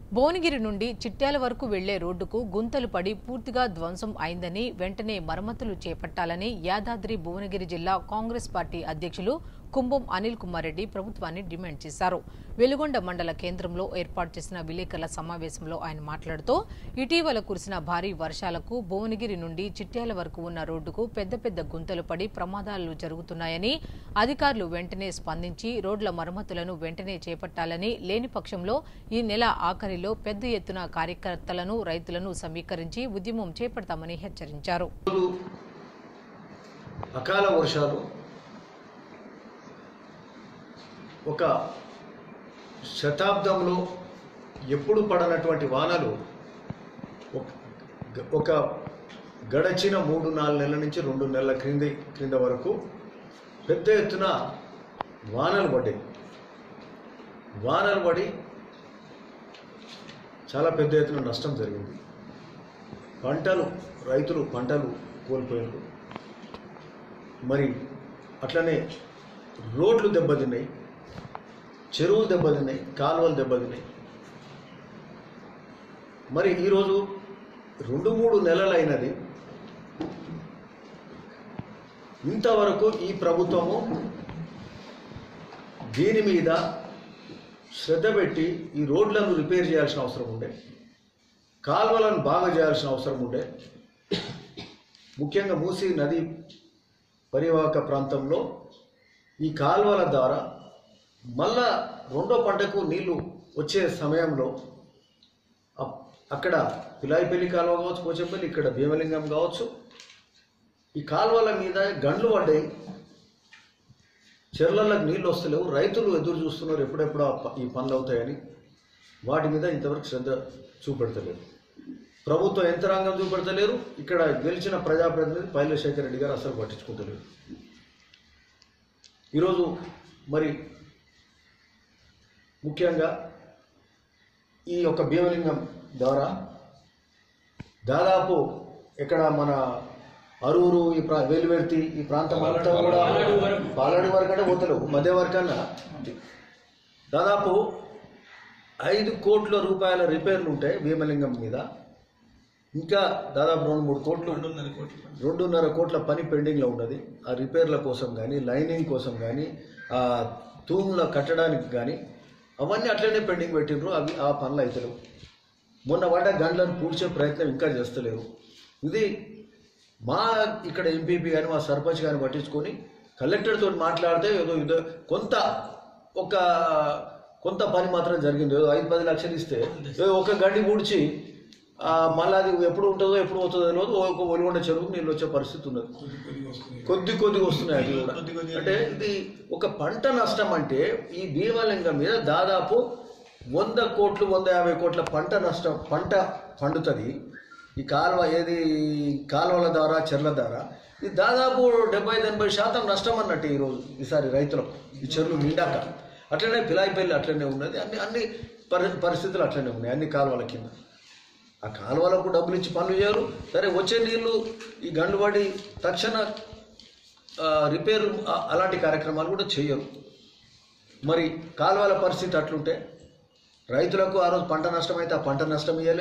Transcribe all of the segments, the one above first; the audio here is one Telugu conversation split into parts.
భువనగిరి నుండి చిట్యాల వరకు వెళ్లే రోడ్డుకు గుంతలు పడి పూర్తిగా ధ్వంసం అయిందని వెంటనే మరమ్మతులు చేపట్టాలని యాదాద్రి భువనగిరి జిల్లా కాంగ్రెస్ పార్టీ అధ్యక్షులు కుంభం అనిల్ కుమార్ రెడ్డి ప్రభుత్వాన్ని డిమాండ్ చేశారు వెలుగొండ మండల కేంద్రంలో ఏర్పాటు చేసిన విలేకరుల సమావేశంలో ఆయన మాట్లాడుతూ ఇటీవల కురిసిన భారీ వర్షాలకు భువనగిరి నుండి చిట్యాల వరకు ఉన్న రోడ్డుకు పెద్ద పెద్ద గుంతలు పడి ప్రమాదాలు జరుగుతున్నాయని అధికారులు వెంటనే స్పందించి రోడ్ల మరమ్మతులను వెంటనే చేపట్టాలని లేని పక్షంలో ఈ నెల ఆఖరిలో పెద్ద ఎత్తున కార్యకర్తలను రైతులను సమీకరించి ఉద్యమం చేపడతామని హెచ్చరించారు రోజు అకాల వర్షాలు ఒక శతాబ్దంలో ఎప్పుడు పడనటువంటి వానలు ఒక- ఒక గడచిన మూడు నాలుగు నెలల నుంచి రెండు నెలల క్రింది క్రింద వరకు పెద్ద ఎత్తున వానలు పడ్డాయి వానలు పడి చాలా పెద్ద ఎత్తున నష్టం జరిగింది పంటలు రైతులు పంటలు కోల్పోయారు మరి అట్లనే రోడ్లు దెబ్బతిన్నాయి చెరువులు దెబ్బతిన్నాయి కాలువలు దెబ్బతిన్నాయి మరి ఈరోజు రెండు మూడు నెలలైనది ఇంతవరకు ఈ ప్రభుత్వము దీని మీద శ్రద్ధ పెట్టి ఈ రోడ్లను రిపేర్ చేయాల్సిన అవసరం ఉండే కాల్వలను బాగా చేయాల్సిన అవసరం ఉండే ముఖ్యంగా మూసీ నది పరివాహక ప్రాంతంలో ఈ కాల్వల ద్వారా మళ్ళా రెండో పంటకు నీళ్లు వచ్చే సమయంలో అప్- అక్కడ పిలాయిపల్లి కాలువ కావచ్చు పోచంపల్లి ఇక్కడ భీమలింగం కావచ్చు ఈ కాలువల మీద గండ్లు పడ్డాయి చెర్లలకు నీళ్ళు వస్తలేవు రైతులు ఎదురు చూస్తున్నారు ఎప్పుడెప్పుడు ఆ ప- ఈ పనులు అవుతాయని వాటి మీద ఇంతవరకు శ్రద్ధ చూపెడతలేదు ప్రభుత్వ యంత్రాంగం చూపెడతలేరు ఇక్కడ గెలిచిన ప్రజాప్రతినిధి పైలశేఖర్ రెడ్డి గారు అసలు పట్టించుకుంటలేరు ఈరోజు మరి ముఖ్యంగా ఈ యొక్క భీమలింగం ద్వారా దాదాపు ఇక్కడ మన అరూరు ఈ ప్రా వెలువెర్తి ఈ ప్రాంతం అంతా కూడా పాలడి వరకు అంటే పోతలేవు మధ్య వరకన్నా దాదాపు ఐదు కోట్ల రూపాయల రిపేర్లు ఉంటాయి భీమలింగం మీద ఇంకా దాదాపు రెండు మూడు కోట్లు రెండున్నర కోట్ల పని పెండింగ్లో ఉన్నది ఆ రిపేర్ల కోసం కానీ లైనింగ్ కోసం కానీ ఆ తూముల కట్టడానికి కానీ అవన్నీ అట్లనే పెండింగ్ పెట్టిండ్రు అవి ఆ పనులు అవుతలేవు మొన్న పడ్డ గంటలను పూడ్చే ప్రయత్నం ఇంకా చేస్తలేరు ఇది మా ఇక్కడ ఎంపీపీ కానీ మా సర్పంచ్ కానీ పట్టించుకొని కలెక్టర్తో మాట్లాడితే ఏదో ఏదో కొంత ఒక కొంత పని మాత్రం జరిగింది ఏదో ఐదు పది లక్షలు ఇస్తే ఏదో ఒక గండి పూడ్చి ఆ, మళ్ళీ అది ఎప్పుడు ఉంటుందో ఎప్పుడు పోతుందో తెలియదు ఒక ఒలిగొండ చెరువుకు నీళ్ళు వచ్చే పరిస్థితి ఉన్నది కొద్ది కొద్దిగా వస్తున్నాయి అది కూడా అంటే ఇది ఒక పంట నష్టం అంటే ఈ భీమలింగం మీద దాదాపు వంద కోట్లు వంద యాభై కోట్ల పంట నష్టం పంట పండుతుంది ఈ కాలువ ఏది కాలువల ద్వారా చెర్ల ద్వారా ఇది దాదాపు డెబ్బై ఎనభై శాతం నష్టం అన్నట్టు ఈరోజు ఈసారి రైతులకు ఈ చెరువులు నిండాక అట్లనే పిలాయిపల్లి అట్లనే ఉన్నది అన్ని అన్ని పరి పరిస్థితులు అట్లనే ఉన్నాయి అన్ని కాలువల కింద ఆ కాలువలకు డబ్బులు ఇచ్చి పనులు చేయరు సరే వచ్చే నీళ్లు ఈ గండుబడి తక్షణ ఆ, రిపేర్ ఆ- అలాంటి కార్యక్రమాలు కూడా చేయరు మరి కాలువల పరిస్థితి అట్లుంటే రైతులకు ఆ రోజు పంట నష్టం అయితే ఆ పంట నష్టం ఇయ్యలే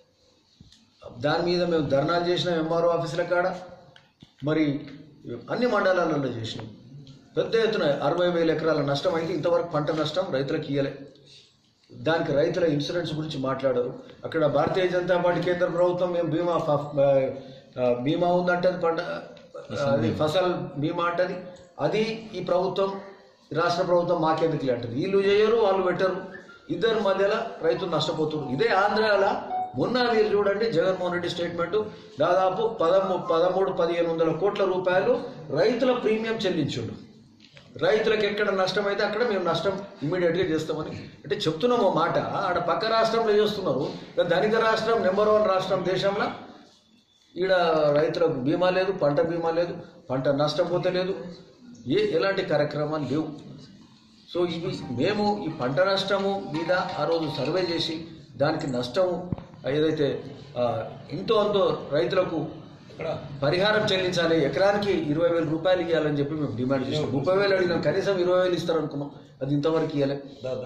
దాని మీద మేము ధర్నాలు చేసినాం ఎంఆర్ఓ ఆఫీసుల కాడ మరి అన్ని మండలాలలో చేసినాం పెద్ద ఎత్తున అరవై వేల ఎకరాల నష్టం అయితే ఇంతవరకు పంట నష్టం రైతులకు ఇయ్యలే దానికి రైతుల ఇన్సూరెన్స్ గురించి మాట్లాడారు అక్కడ భారతీయ జనతా పార్టీ కేంద్ర ప్రభుత్వం మేము బీమా ఫ- ఆ, బీమా ఉందంటది పంట అది ఫసల్ బీమా అంటది అది ఈ ప్రభుత్వం ఈ రాష్ట్ర ప్రభుత్వం మాకెందుకు అంటది వీళ్ళు చేయరు వాళ్ళు పెట్టరు ఇద్దరి మధ్యలో రైతులు నష్టపోతున్నారు ఇదే ఆంధ్రాల మొన్న మీరు చూడండి జగన్మోహన్ రెడ్డి స్టేట్మెంట్ దాదాపు పదమూ పదమూడు పదిహేను వందల కోట్ల రూపాయలు రైతుల ప్రీమియం చెల్లించుండు రైతులకు ఎక్కడ నష్టం అయితే అక్కడ మేము నష్టం ఇమీడియట్గా చేస్తామని అంటే చెప్తున్నాము మాట ఆడ పక్క రాష్ట్రంలో చేస్తున్నారు ఇక ధనిక రాష్ట్రం నెంబర్ వన్ రాష్ట్రం దేశంలో ఈడ రైతులకు బీమా లేదు పంట బీమా లేదు పంట నష్టపోతే లేదు ఏ ఎలాంటి కార్యక్రమాలు లేవు సో ఇవి మేము ఈ పంట నష్టము మీద ఆ రోజు సర్వే చేసి దానికి నష్టము ఏదైతే ఆ, ఇంతో అంతో రైతులకు పరిహారం చెల్లించాలి ఎకరానికి ఇరవై వేల రూపాయలు ఇవ్వాలని చెప్పి మేము డిమాండ్ చేసాం ముప్పై వేలు అడిగినాం కనీసం ఇరవై వేలు ఇస్తారు అనుకున్నాం అది ఇంతవరకు ఇవ్వలే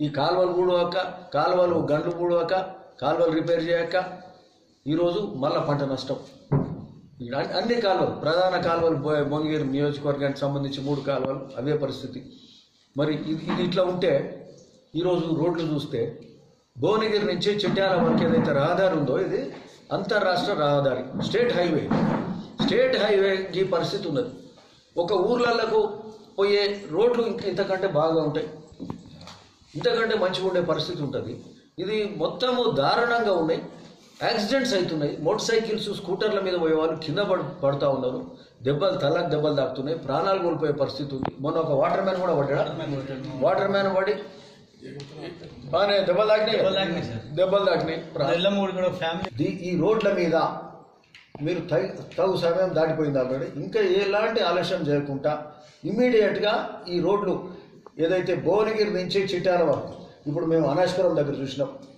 ఈ కాలువలు కూడవక కాలువలు గండ్లు కూడవక కాలువలు రిపేర్ చేయక ఈరోజు మళ్ళా పంట నష్టం ఇక్కడ అన్ని- అన్ని కాలువలు ప్రధాన కాలువలు భో- భువనగిరి నియోజకవర్గానికి సంబంధించి మూడు కాలువలు అవే పరిస్థితి మరి ఇది ఇది ఇట్లా ఉంటే ఈరోజు రోడ్లు చూస్తే భువనగిరి నుంచి చిట్యాల వరకు ఏదైతే రహదారి ఉందో ఇది అంతర్రాష్ట్ర రహదారి స్టేట్ హైవే స్టేట్ హైవే ఈ పరిస్థితి ఉన్నది ఒక ఊర్లలకు పోయే రోడ్లు ఇంక ఇంతకంటే బాగా ఉంటాయి ఇంతకంటే మంచిగా ఉండే పరిస్థితి ఉంటుంది ఇది మొత్తము దారుణంగా ఉన్నాయి యాక్సిడెంట్స్ అవుతున్నాయి మోటార్ సైకిల్స్ స్కూటర్ల మీద పోయే వాళ్ళు కింద పడి పడుతూ ఉన్నారు దెబ్బలు తలకు దెబ్బలు తాకుతున్నాయి ప్రాణాలు కోల్పోయే పరిస్థితి ఉంది మొన్న ఒక వాటర్ మ్యాన్ కూడా పడ్డా వాటర్ మ్యాన్ పడి బాగానే దెబ్బలు తాకినాయి దెబ్బలు తాకినాయి సార్. దెబ్బలు తాకినాయి ప్రా- ఎల్లమూడి కూడా ఫ్యామిలీ ది- ఈ రోడ్ల మీద మీరు తగు తగు సమయం దాటిపోయింది ఆల్రెడీ ఇంకా ఎలాంటి ఆలస్యం చేయకుండా ఇమీడియట్గా ఈ రోడ్లు ఏదైతే భువనగిరి నుంచి చిట్యాల వరకు ఇప్పుడు మేము అనాశ్వరం దగ్గర చూసినాం